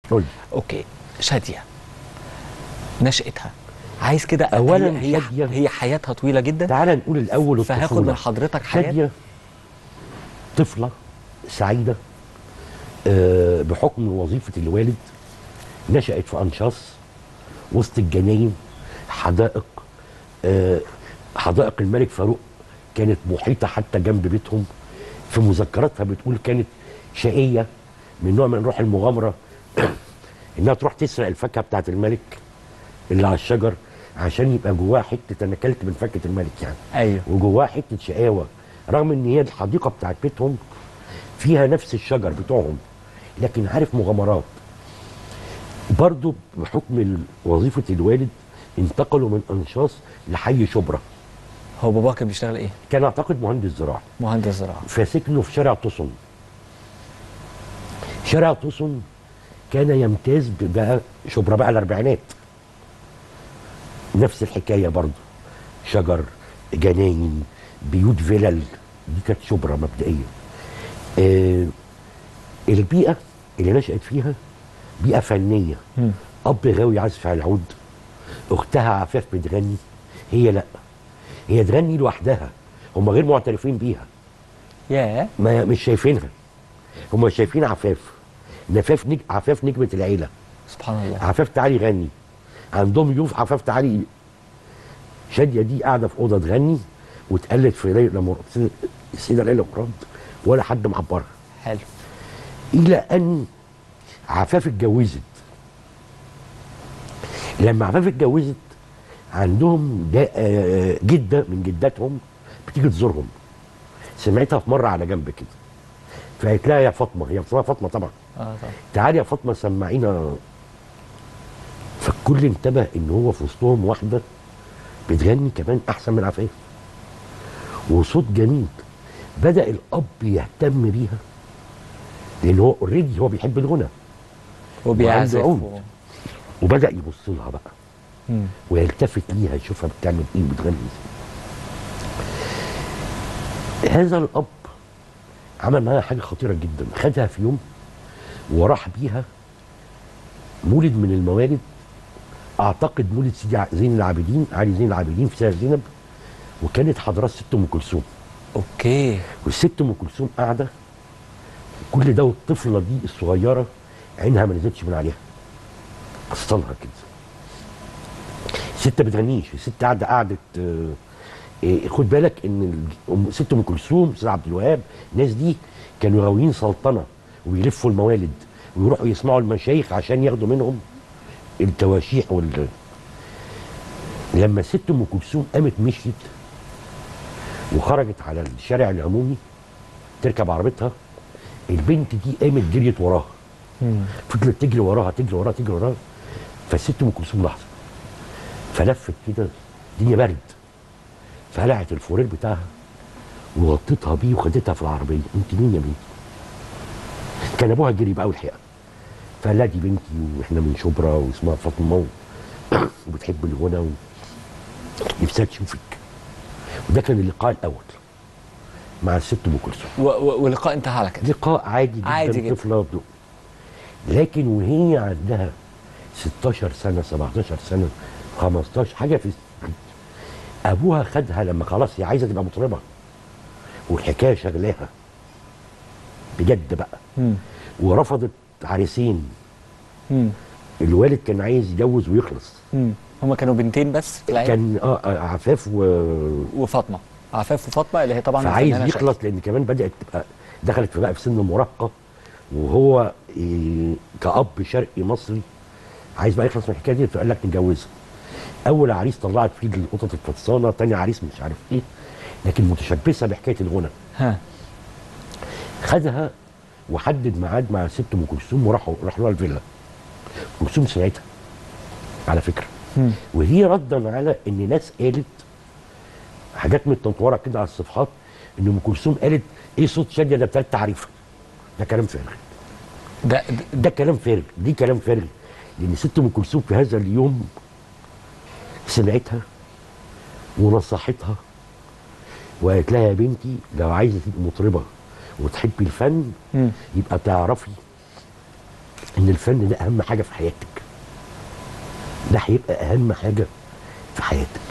قول اوكي شاديه نشأتها عايز كده أولاً هي, شادية. هي, هي حياتها طويله جدا تعال نقول الاول فهاخد الطفولة. من حضرتك حياه شادية طفلة سعيدة آه، بحكم وظيفة الوالد نشأت في أنشاص وسط الجناين حدائق آه، حدائق الملك فاروق كانت محيطة حتى جنب بيتهم في مذكراتها بتقول كانت شقية من نوع من روح المغامرة إنها تروح تسرق الفاكهة بتاعت الملك اللي على الشجر عشان يبقى جواها حتة أنا أكلت من فاكهة الملك يعني ايوه وجواها حته شقاوه رغم ان هي الحديقه بتاعت بيتهم فيها نفس الشجر بتوعهم لكن عارف مغامرات برضو بحكم ال- وظيفه الوالد انتقلوا من انشاص لحي شبرا هو باباك كان بيشتغل ايه كان اعتقد مهندس زراعه مهندس زراعه فسكنوا في شارع تصن شارع تصن كان يمتاز ب- بقى شبرا بقى الاربعينات نفس الحكايه برضه شجر جناين بيوت فيلل دي كانت شبرا مبدئيا آه البيئه اللي نشأت فيها بيئه فنيه مم. اب غاوي عزف على العود اختها عفاف بتغني هي لا هي تغني لوحدها هم غير معترفين بيها ياه ما مش شايفينها هم شايفين عفاف نفاف نج... عفاف نجمة العيلة سبحان الله عفاف تعالي غني عندهم ضيوف عفاف تعالي شادية دي قاعدة في أوضة تغني وتقلد في ليلى مراد السيدة ليلى مراد ولا حد معبرها حلو إلى أن عفاف اتجوزت لما عفاف اتجوزت عندهم دا آه، جدة من جداتهم بتيجي تزورهم سمعتها في مرة على جنب كده فقالت لها يا فاطمة هي اسمها فاطمة طبعا اه طبعا تعالي يا فاطمة سمعينا فالكل انتبه ان هو في وسطهم واحدة بتغني كمان احسن من عفاف وصوت جميل بدأ الاب يهتم بيها لان هو اوريدي هو بيحب الغنى وبيعزف وعنده عود. و... وبدأ يبص لها بقى مم. ويلتفت ليها يشوفها بتعمل ايه بتغني ازاي هذا الاب عمل معاها حاجه خطيره جدا خدها في يوم وراح بيها مولد من الموالد اعتقد مولد سيدي ع- زين العابدين علي زين العابدين في سيدة زينب وكانت حضرات ست ام كلثوم اوكي والست ام كلثوم قاعده كل ده والطفله دي الصغيره عينها ما نزلتش من عليها بصلها كده ست بتغنيش الست قاعده قعدت آه، آه، خد بالك ان ال- أم- ست ام كلثوم سيد عبد الوهاب الناس دي كانوا غاويين سلطنه ويلفوا الموالد ويروحوا يسمعوا المشايخ عشان ياخدوا منهم التواشيح وال لما ست ام كلثوم قامت مشيت وخرجت على الشارع العمومي تركب عربيتها البنت دي قامت جريت وراها مم. فضلت تجري وراها تجري وراها تجري وراها فالست ام كلثوم لحظه فلفت كده الدنيا برد فقلعت الفورير بتاعها وغطيتها بيه وخدتها في العربيه انت مين يا بنتي؟ كان ابوها جري بقى والحقيقه فقال لها دي بنتي واحنا من شبرا واسمها فاطمه و- وبتحب الغنى و... نفسها تشوفك وده كان اللقاء الاول مع الست ام كلثوم و... و... واللقاء انتهى على كده لقاء عادي جدا عادي جدا. طفله ب- لكن وهي عندها 16 سنه 17 سنه 15 حاجه في ابوها خدها لما خلاص هي عايزه تبقى مطربه والحكايه شغلاها بجد بقى مم. ورفضت عريسين مم. الوالد كان عايز يتجوز ويخلص مم. هما كانوا بنتين بس في العيله كان اه آه، عفاف و وفاطمه عفاف وفاطمه اللي هي طبعا فعايز فنانة يخلص لان كمان بدات تبقى دخلت في بقى في سن المراهقه وهو إيه كاب شرقي مصري عايز بقى يخلص من الحكايه دي فقال لك نتجوزها اول عريس طلعت فيه القطط الفطسانه تاني عريس مش عارف ايه لكن متشبثه بحكايه الغنى ها خدها وحدد ميعاد مع ست ام كلثوم وراحوا راحوا لها الفيلا ام كلثوم سمعتها على فكره مم. وهي ردا على ان ناس قالت حاجات متنطوره كده على الصفحات ان ام كلثوم قالت ايه صوت شاديه ده بتاع تعريفه ده كلام فارغ ده, ده ده كلام فارغ دي كلام فارغ لان ست ام كلثوم في هذا اليوم سمعتها ونصحتها وقالت لها يا بنتي لو عايزه تبقي مطربه وتحبي الفن مم. يبقى تعرفي ان الفن ده اهم حاجه في حياتك ده هيبقى اهم حاجه في حياتك